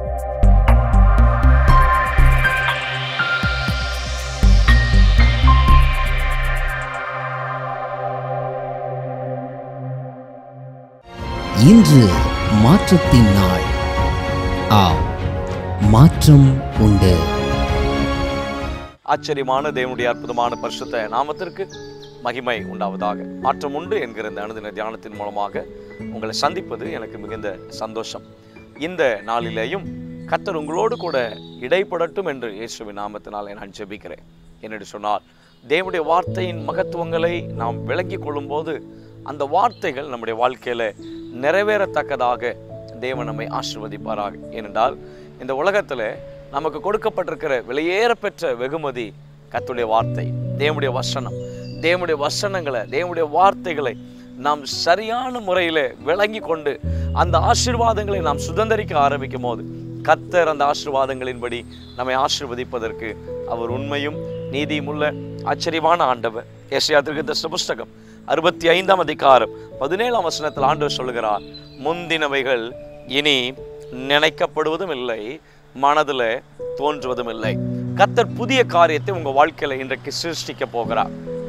இன்று மாற்றத்தின் நாள் ஆம் மாற்றம் உண்டு ஆச்சரியமான தேவனுடைய அற்புதமான பரிசுத்த நாமத்திற்கு மகிமை உண்டாவதாக மாற்றம் உண்டு என்கிற இந்த அனுதின தியானத்தின் மூலமாக உங்களை சந்திப்பது எனக்கு மிகுந்த சந்தோஷம் இந்த நாளிலேயும் கர்த்தர் உங்களோடு கூட இடைப்படட்டும் என்று இயேசுவின் நாமத்தினாலே நான் ஜெபிக்கிறேன் என்னென்று சொன்னால் தேவனுடைய வார்த்தையின் மகத்துவங்களை நாம் விளங்கிக் கொள்ளும்போது அந்த வார்த்தைகள் நம்முடைய வாழ்க்கையில நிறைவேறத்தக்கதாக தேவன் நம்மை ஆசிர்வதிப்பாராக ஏனென்றால் இந்த உலகத்துல நமக்கு கொடுக்கப்பட்டிருக்கிற விலையேற பெற்ற வெகுமதி கர்த்தருடைய வார்த்தை தேவனுடைய வசனம் தேவனுடைய வசனங்களை தேவனுடைய வார்த்தைகளை நாம் சரியான முறையில் விளங்கி கொண்டு அந்த ஆசீர்வாதங்களை நாம் சுதந்திரிக்க ஆரம்பிக்கும் போது கத்தர் அந்த ஆசீர்வாதங்களின்படி நம்மை ஆசீர்வதிப்பதற்கு அவர் உண்மையும் நீதியும் உள்ள ஆச்சரியமான ஆண்டவர் ஏசியா திருத்த புஸ்தகம் அறுபத்தி ஐந்தாம் அதிகாரம் பதினேழாம் வசனத்தில் ஆண்டவர் சொல்லுகிறார் முந்தினவைகள் இனி நினைக்கப்படுவதும் இல்லை மனதில் தோன்றுவதும் இல்லை கத்தர் புதிய காரியத்தை உங்க வாழ்க்கையில இன்றைக்கு சிருஷ்டிக்க போகிறார்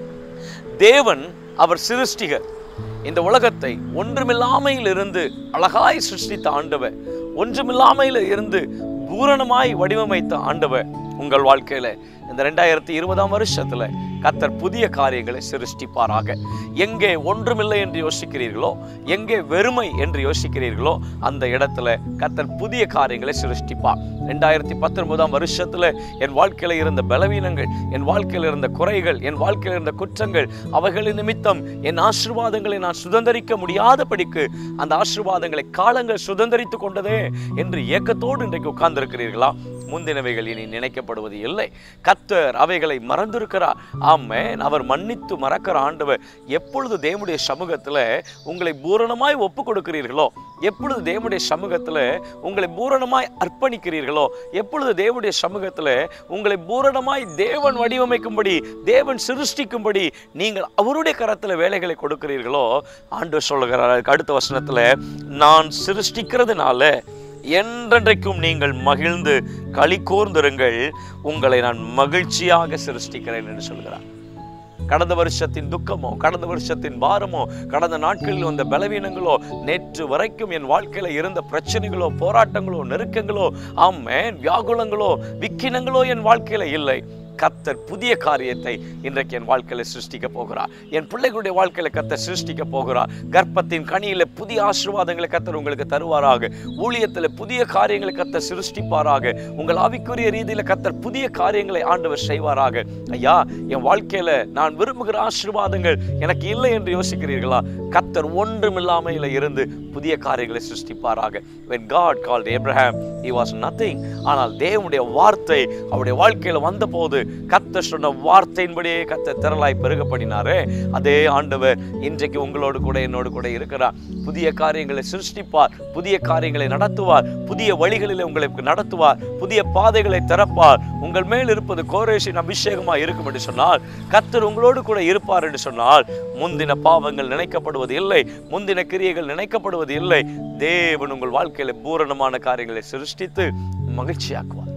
தேவன் அவர் சிருஷ்டிகர் இந்த உலகத்தை ஒன்றுமில்லாமையில் இருந்து அழகாய் சிருஷ்டித்த ஆண்டவர் ஒன்றுமில்லாமையில் இருந்து பூரணமாய் வடிவமைத்த ஆண்டவர் உங்கள் வாழ்க்கையில இந்த ரெண்டாயிரத்தி இருபதாம் வருஷத்துல கத்தர் புதிய காரியங்களை சிருஷ்டிப்பாராக எங்கே ஒன்றுமில்லை என்று யோசிக்கிறீர்களோ எங்கே வெறுமை என்று யோசிக்கிறீர்களோ அந்த இடத்துல கத்தர் புதிய காரியங்களை சிருஷ்டிப்பார் ரெண்டாயிரத்தி பத்தொன்பதாம் வருஷத்துல என் வாழ்க்கையில இருந்த பலவீனங்கள் என் வாழ்க்கையில இருந்த குறைகள் என் வாழ்க்கையில இருந்த குற்றங்கள் அவைகளின் நிமித்தம் என் ஆசீர்வாதங்களை நான் சுதந்திரிக்க முடியாதபடிக்கு அந்த ஆசீர்வாதங்களை காலங்கள் சுதந்திரித்து கொண்டதே என்று ஏக்கத்தோடு இன்றைக்கு உட்கார்ந்திருக்கிறீர்களா முந்தினவைகள் இனி நினைக்கப்படுவது இல்லை கத்தர் அவைகளை மறந்திருக்கிறார் ஆமென் அவர் மன்னித்து மறக்கிற ஆண்டவர் எப்பொழுது தேவனுடைய சமூகத்துல உங்களை பூரணமாய் ஒப்பு கொடுக்கிறீர்களோ எப்பொழுது தேவனுடைய சமூகத்துல உங்களை பூரணமாய் அர்ப்பணிக்கிறீர்களோ எப்பொழுது தேவனுடைய சமூகத்துல உங்களை பூரணமாய் தேவன் வடிவமைக்கும்படி தேவன் சிருஷ்டிக்கும்படி நீங்கள் அவருடைய கரத்துல வேலைகளை கொடுக்கிறீர்களோ ஆண்டவர் சொல்லுகிறார் அதுக்கு அடுத்த வசனத்துல நான் சிருஷ்டிக்கிறதுனால என்றென்றைக்கும் நீங்கள் மகிழ்ந்து களி கூர்ந்திருங்கள் உங்களை நான் மகிழ்ச்சியாக சிருஷ்டிக்கிறேன் என்று சொல்கிறார் கடந்த வருஷத்தின் துக்கமோ கடந்த வருஷத்தின் பாரமோ கடந்த நாட்களில் வந்த பலவீனங்களோ நேற்று வரைக்கும் என் வாழ்க்கையில இருந்த பிரச்சனைகளோ போராட்டங்களோ நெருக்கங்களோ ஆமேன் வியாகுலங்களோ விக்கினங்களோ என் வாழ்க்கையில இல்லை கத்தர் புதிய காரியத்தை இன்றைக்கு என் வாழ்க்கையில சிருஷ்டிக்க போகிறார் என் பிள்ளைகளுடைய வாழ்க்கையில கத்தர் சிருஷ்டிக்க போகிறார் கர்ப்பத்தின் கனியில புதிய ஆசீர்வாதங்களை கத்தர் உங்களுக்கு தருவாராக ஊழியத்துல புதிய காரியங்களை கத்தர் சிருஷ்டிப்பாராக உங்கள் ஆவிக்குரிய ரீதியில கத்தர் புதிய காரியங்களை ஆண்டவர் செய்வாராக ஐயா என் வாழ்க்கையில நான் விரும்புகிற ஆசீர்வாதங்கள் எனக்கு இல்லை என்று யோசிக்கிறீர்களா கத்தர் ஒன்றுமில்லாமையில இருந்து புதிய காரியங்களை சிருஷ்டிப்பாராக when god called abraham he was nothing ஆனால் தேவனுடைய வார்த்தை அவருடைய வாழ்க்கையில வந்தபோது கத்தர் சொன்ன வார்த்தையின்படியே கத்தர் திரளாய் பெருக பண்ணினாரே அதே ஆண்டவர் இன்றைக்கு உங்களோடு கூட என்னோடு கூட இருக்கிறார் புதிய காரியங்களை சிருஷ்டிப்பார் புதிய காரியங்களை நடத்துவார் புதிய வழிகளில் உங்களை நடத்துவார் புதிய பாதைகளை திறப்பார் உங்கள் மேல் இருப்பது கோரேஷின் அபிஷேகமாக இருக்கும் என்று சொன்னால் கத்தர் உங்களோடு கூட இருப்பார் என்று சொன்னால் முந்தின பாவங்கள் நினைக்கப்படுவது இல்லை முந்தின கிரியைகள் நினைக்கப்படுவது இல்லை தேவன் உங்கள் வாழ்க்கையில பூரணமான காரியங்களை சிருஷ்டித்து மகிழ்ச்சியாக்குவார்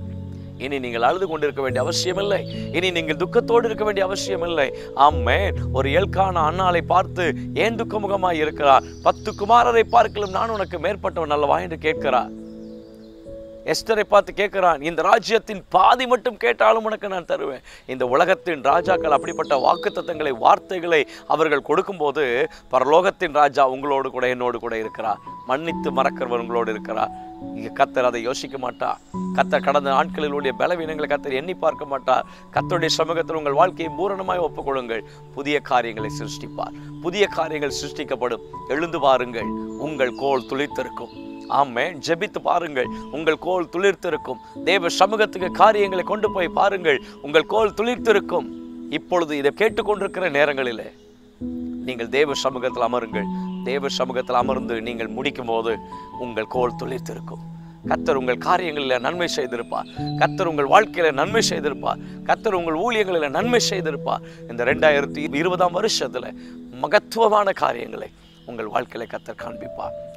இனி நீங்கள் அழுது கொண்டிருக்க வேண்டிய அவசியம் இல்லை இனி நீங்கள் துக்கத்தோடு இருக்க வேண்டிய அவசியம் இல்லை ஆமென் ஒரு எல்கான அண்ணாளை பார்த்து ஏன் துக்கமுகமாய் இருக்கிறார் பத்து குமாரரை பார்க்கலும் நான் உனக்கு மேற்பட்டவன் அல்லவா என்று கேட்கிறார் எஸ்தரை பார்த்து கேட்கிறான் இந்த ராஜ்யத்தின் பாதி மட்டும் கேட்டாலும் உனக்கு நான் தருவேன் இந்த உலகத்தின் ராஜாக்கள் அப்படிப்பட்ட வாக்குத்தத்தங்களை வார்த்தைகளை அவர்கள் கொடுக்கும்போது பரலோகத்தின் ராஜா உங்களோடு கூட என்னோடு கூட இருக்கிறார் மன்னித்து மறக்கிறவர் உங்களோடு இருக்கிறார் இங்க கத்தர் அதை யோசிக்க மாட்டார் கத்தர் கடந்த நாட்களிலுடைய பலவீனங்களை கத்தர் எண்ணி பார்க்க மாட்டார் கத்தருடைய சமூகத்தில் உங்கள் வாழ்க்கையை பூரணமாய் ஒப்புக்கொள்ளுங்கள் புதிய காரியங்களை சிருஷ்டிப்பார் புதிய காரியங்கள் சிருஷ்டிக்கப்படும் எழுந்து பாருங்கள் உங்கள் கோல் துளித்திருக்கும் ஆமே ஜெபித்து பாருங்கள் உங்கள் கோல் துளிர்த்திருக்கும் தேவ சமூகத்துக்கு காரியங்களை கொண்டு போய் பாருங்கள் உங்கள் கோல் துளிர்த்திருக்கும் இப்பொழுது இதை கேட்டுக்கொண்டிருக்கிற நேரங்களிலே நீங்கள் தேவ சமூகத்தில் அமருங்கள் தேவ சமூகத்தில் அமர்ந்து நீங்கள் முடிக்கும் போது உங்கள் கோல் துளிர்த்திருக்கும் கத்தர் உங்கள் காரியங்களில் நன்மை செய்திருப்பார் கத்தர் உங்கள் வாழ்க்கையில நன்மை செய்திருப்பார் கத்தர் உங்கள் ஊழியங்களில் நன்மை செய்திருப்பார் இந்த ரெண்டாயிரத்தி இருபதாம் வருஷத்துல மகத்துவமான காரியங்களை உங்கள் வாழ்க்கையில கத்தர் காண்பிப்பார்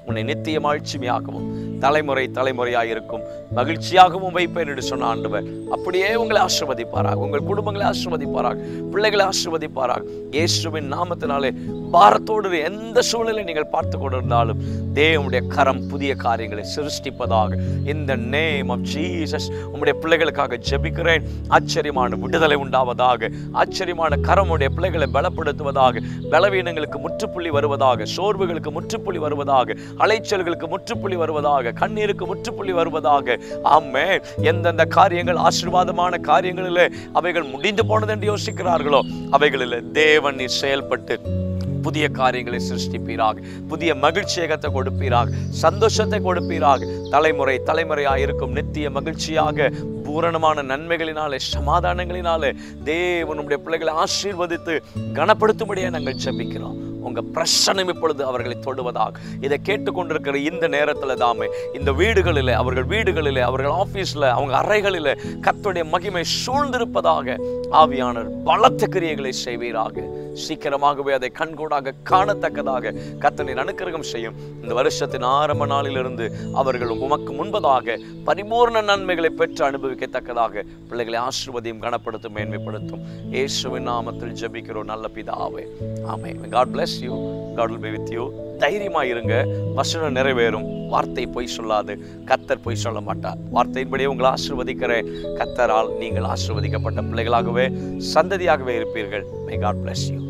உன்னை நித்திய மாட்சிமையாகவும் தலைமுறை தலைமுறையாக இருக்கும் மகிழ்ச்சியாகவும் வைப்பேன் என்று சொன்ன ஆண்டவர் அப்படியே உங்களை ஆசிர்வதிப்பாராக உங்கள் குடும்பங்களை ஆசிர்வதிப்பாராக பிள்ளைகளை ஆசிர்வதிப்பாராக இயேசுவின் நாமத்தினாலே பாரத்தோடு எந்த சூழலை நீங்கள் பார்த்து கொண்டிருந்தாலும் தேவனுடைய கரம் புதிய காரியங்களை சிருஷ்டிப்பதாக இந்த நேம் ஆஃப் ஜீசஸ் உம்முடைய பிள்ளைகளுக்காக ஜெபிக்கிறேன் ஆச்சரியமான விடுதலை உண்டாவதாக ஆச்சரியமான கரம் உடைய பிள்ளைகளை பலப்படுத்துவதாக பலவீனங்களுக்கு முற்றுப்புள்ளி வருவதாக சோர்வுகளுக்கு முற்றுப்புள்ளி வருவதாக அலைச்சல்களுக்கு முற்றுப்புள்ளி வருவதாக கண்ணீருக்கு முற்றுப்புள்ளி வருவதாக ஆமே எந்தெந்த காரியங்கள் ஆசீர்வாதமான காரியங்களிலே அவைகள் முடிந்து போனது என்று யோசிக்கிறார்களோ அவைகளில் தேவன் நீர் செயல்பட்டு புதிய காரியங்களை சிருஷ்டிப்பீராக புதிய மகிழ்ச்சியகத்தை கொடுப்பீராக சந்தோஷத்தை கொடுப்பீராக தலைமுறை தலைமுறையாக இருக்கும் நித்திய மகிழ்ச்சியாக பூரணமான நன்மைகளினாலே சமாதானங்களினாலே தேவன் உம்முடைய பிள்ளைகளை ஆசீர்வதித்து கனப்படுத்தும்படியே நாங்கள் ஜெபிக்கிறோம் உங்க பிரசனம் இப்பொழுது அவர்களை தொடுவதாக இதை கேட்டுக்கொண்டிருக்கிற இந்த நேரத்தில் தாமே இந்த வீடுகளிலே அவர்கள் வீடுகளிலே அவர்கள் ஆபீஸ்ல அவங்க அறைகளிலே கர்த்தருடைய மகிமை சூழ்ந்திருப்பதாக ஆவியானவர் பலத்த கிரியைகளை செய்வீராக சீக்கிரமாகவே அதை கண்கூடாக காணத்தக்கதாக கர்த்தனின் அனுக்கிரகம் செய்யும் இந்த வருஷத்தின் ஆரம்ப நாளிலிருந்து அவர்கள் உமக்கு முன்பதாக பரிபூர்ண நன்மைகளை பெற்று அனுபவிக்கத்தக்கதாக பிள்ளைகளை ஆசிர்வதியும் கனப்படுத்தும் மேன்மைப்படுத்தும் இயேசுவின் நாமத்தில் ஜெபிக்கிறோம் நல்ல பிதாவே ஆமே God bless you God will be with you தைரியமா இருங்க வசனம் நிறைவேறும் வார்த்தை பொய் சொல்லாது கத்தர் பொய் சொல்ல மாட்டார் வார்த்தையின்படியே உங்களை ஆசிர்வதிக்கிறேன் கத்தரால் நீங்கள் ஆசிர்வதிக்கப்பட்ட பிள்ளைகளாகவே சந்ததியாகவே இருப்பீர்கள் மே காட் bless யூ